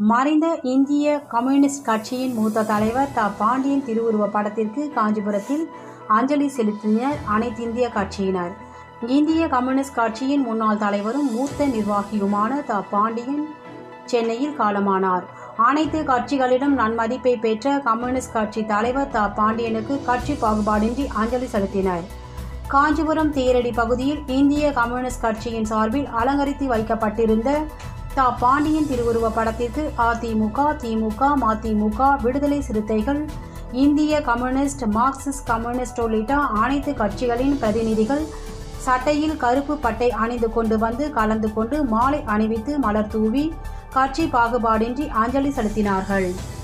மறைந்த இந்திய கம்யூனிஸ்ட் கட்சியின் மூத்த தலைவர் த பாண்டியன் திருவுருவ படத்திற்கு காஞ்சிபுரத்தில் அஞ்சலி செலுத்தினர் அனைத்திந்திய கட்சியினர் இந்திய கம்யூனிஸ்ட் கட்சியின் முன்னாள் தலைவரும் மூத்த நிர்வாகியுமான த பாண்டியன் சென்னையில் காலமானார் அனைத்து கட்சிகளிடம் நன்மதிப்பை பெற்ற கம்யூனிஸ்ட் கட்சி தலைவர் த பாண்டியனுக்கு கட்சி பாகுபாடின்றி அஞ்சலி செலுத்தினர் காஞ்சிபுரம் தேரடி பகுதியில் இந்திய கம்யூனிஸ்ட் கட்சியின் சார்பில் அலங்கரித்து வைக்கப்பட்டிருந்த த பாண்டியன் திருவுருவ படத்திற்கு அதிமுக திமுக மதிமுக விடுதலை சிறுத்தைகள் இந்திய கம்யூனிஸ்ட் மார்க்சிஸ்ட் கம்யூனிஸ்ட் உள்ளிட்ட அனைத்து கட்சிகளின் பிரதிநிதிகள் சட்டையில் கருப்பு பட்டை அணிந்து கொண்டு வந்து கலந்து கொண்டு மாலை அணிவித்து மலர் தூவி கட்சி பாகுபாடின்றி அஞ்சலி செலுத்தினார்கள்